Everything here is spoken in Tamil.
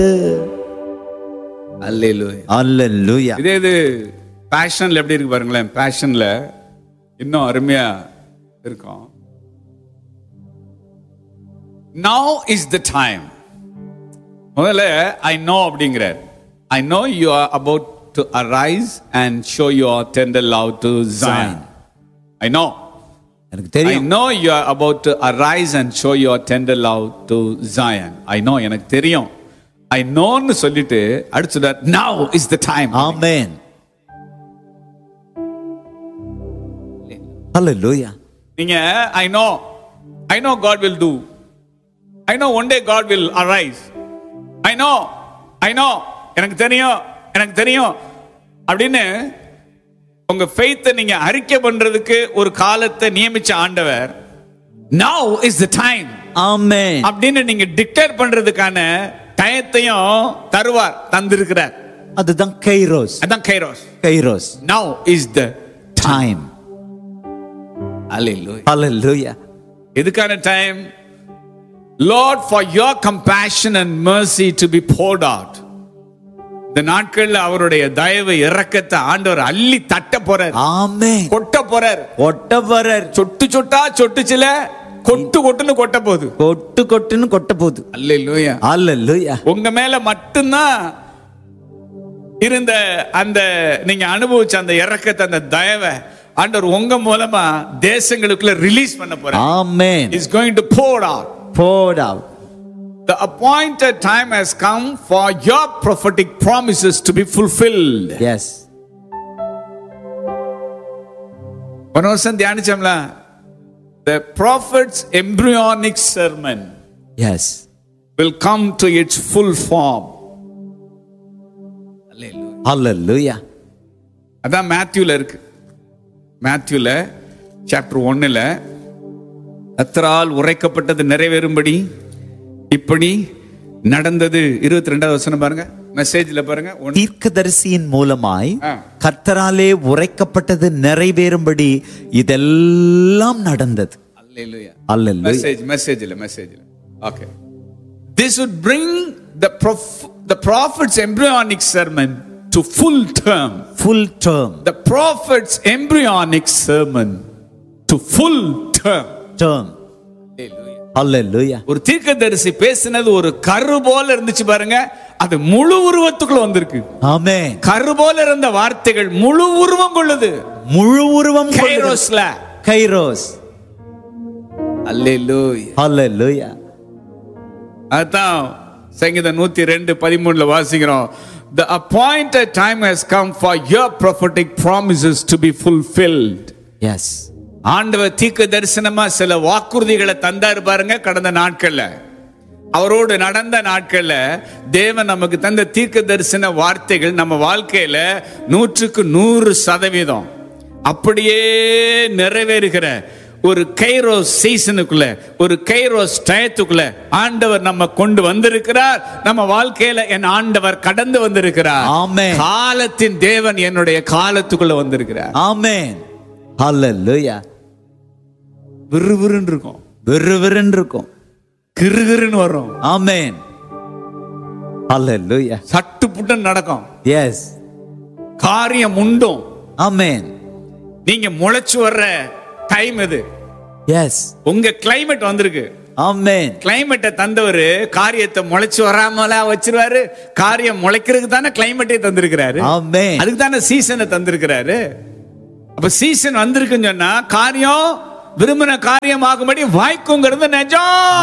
அல்லேலூயா அல்லேலூயா இதே இது பேஷன்ல எப்படி இருக்கு பாருங்களேன் பேஷன்ல இன்னும் அருமையா இருக்கும் நவ் இஸ் த டைம் முதல்ல ஐ நோ அப்படிங்கிறார் I know you are about to arise and show your tender love to join I know எனக்கு I தெரியும் know you are about to arise and show your tender love to Zion. I know எனக்கு தெரியும் I knowன்னு சொல்லிட்டு அடுத்து now is the time. ஆமென் அல்லேலூயா நீங்க I know I know God will do. I know one day God will arise. I know I know எனக்கு தெரியும் எனக்கு தெரியும் அப்படின்னு உங்க ஃபெய்த்தை நீங்க அறிக்கை பண்றதுக்கு ஒரு காலத்தை நியமிச்ச ஆண்டவர் now is the time ஆமென் அப்படின்னு நீங்க டிக்ளேர் பண்றதுக்கான டயத்தையும் தருவார் தந்திருக்கிறார் அதுதான் கைரோஸ் அதான் kairos kairos now is the time Hallelujah. அல்லேலூயா எதுக்கான time lord for your compassion and mercy to be poured out இந்த நாட்கள்ல அவருடைய தயவு இரக்கத்தை ஆண்டவர் அள்ளி தட்ட போறார் ஆமென் கொட்ட போறார் ஒட்டவரர் சொட்டு சொட்டா சொட்டுச்சுல கொட்டு கொட்டுன்னு கொட்ட போகுது கொட்டு கொட்டுன்னு கொட்ட போகுது அல்லேலூயா அல்லேலூயா உங்க மேல மட்டும்தான் இருந்த அந்த நீங்க அனுபவிச்ச அந்த இறக்கத்தை அந்த தயவை ஆண்டவர் உங்க மூலமா தேசங்களுக்குள்ள ரிலீஸ் பண்ண போறார் ஆமென் is going to pour out poured out the appointed time has come for your prophetic promises to be fulfilled yes ஒரு வருஷம் தியானிச்சோம்ல the prophet's embryonic sermon yes will come to its full form Hallelujah. அல்லேலூயா அதான் மேத்யூல இருக்கு மேத்யூல சாப்டர் ஒன்னுல கத்தரால் உரைக்கப்பட்டது நிறைவேறும்படி இப்படி நடந்தது இருபத்தி ரெண்டாவது வசனம் பாருங்க மெசேஜ்ல பாருங்க ஒன்னு தீர்க்கதரிசியின் மூலமாய் ஆ. கர்த்தராலே உரைக்கப்பட்டது நிறைவேறும்படி இதெல்லாம் நடந்தது அல்லேலூயா மெசேஜ் மெசேஜ்ல மெசேஜ்ல okay this would bring the prof the prophet's embryonic sermon to full term full term the prophet's embryonic sermon to full term term அல்லேலூயா ஒரு தீர்க்கதரிசி பேசினது ஒரு கரு போல இருந்துச்சு பாருங்க அது முழு உருவத்துக்குள்ள வந்திருக்கு ஆமென் கரு போல இருந்த வார்த்தைகள் முழு உருவம் கொள்ளுது முழு உருவம் கொண்டது. கைரோஸ்ல கைரோஸ் அல்லேலூயா அல்லேலூயா அதான் சங்கீதம் நூத்தி ரெண்டு பதிமூணுல வாசிக்கிறோம் The appointed time has come for your prophetic promises to be fulfilled. Yes ஆண்டவர் தீர்க்க தரிசனமா சில வாக்குறுதிகளை தந்தாரு பாருங்க கடந்த நாட்கள்ல அவரோடு நடந்த நாட்கள்ல தேவன் நமக்கு தந்த தீர்க்க தரிசன வார்த்தைகள் நம்ம வாழ்க்கையில நூற்றுக்கு நூறு சதவீதம் அப்படியே நிறைவேறுகிற ஒரு கைரோஸ் சீசனுக்குள்ள ஒரு கைரோஸ் டயத்துக்குள்ள ஆண்டவர் நம்ம கொண்டு வந்திருக்கிறார் நம்ம வாழ்க்கையில என் ஆண்டவர் கடந்து வந்திருக்கிறார் ஆமென். காலத்தின் தேவன் என்னுடைய காலத்துக்குள்ள வந்திருக்கிறார் ஆமென் அல்லேலூயா விறுவிறுன்னு இருக்கும் விறுவிறுன்னு இருக்கும் கிறுகிறுன்னு வரும் ஆமென் அல்லேலூயா சட்டு புட்டுன்னு நடக்கும் எஸ் காரியம் உண்டும் ஆமென் நீங்க முளைச்சு வர்ற டைம் இது எஸ் உங்க கிளைமேட் வந்திருக்கு ஆமென் கிளைமேட்டை தந்தவர் காரியத்தை முளைச்சு வராமலா வச்சிருவாரு காரியம் முளைக்கிறதுக்கு தானே கிளைமேட்டே தந்திருக்கிறாரு ஆமென் அதுக்கு தானே சீசனை தந்திருக்கிறாரு அப்ப சீசன் வந்திருக்குன்னு சொன்னா காரியம் விரும்பின காரியம் ஆகும்படி வாய்க்குங்கிறது நிஜம்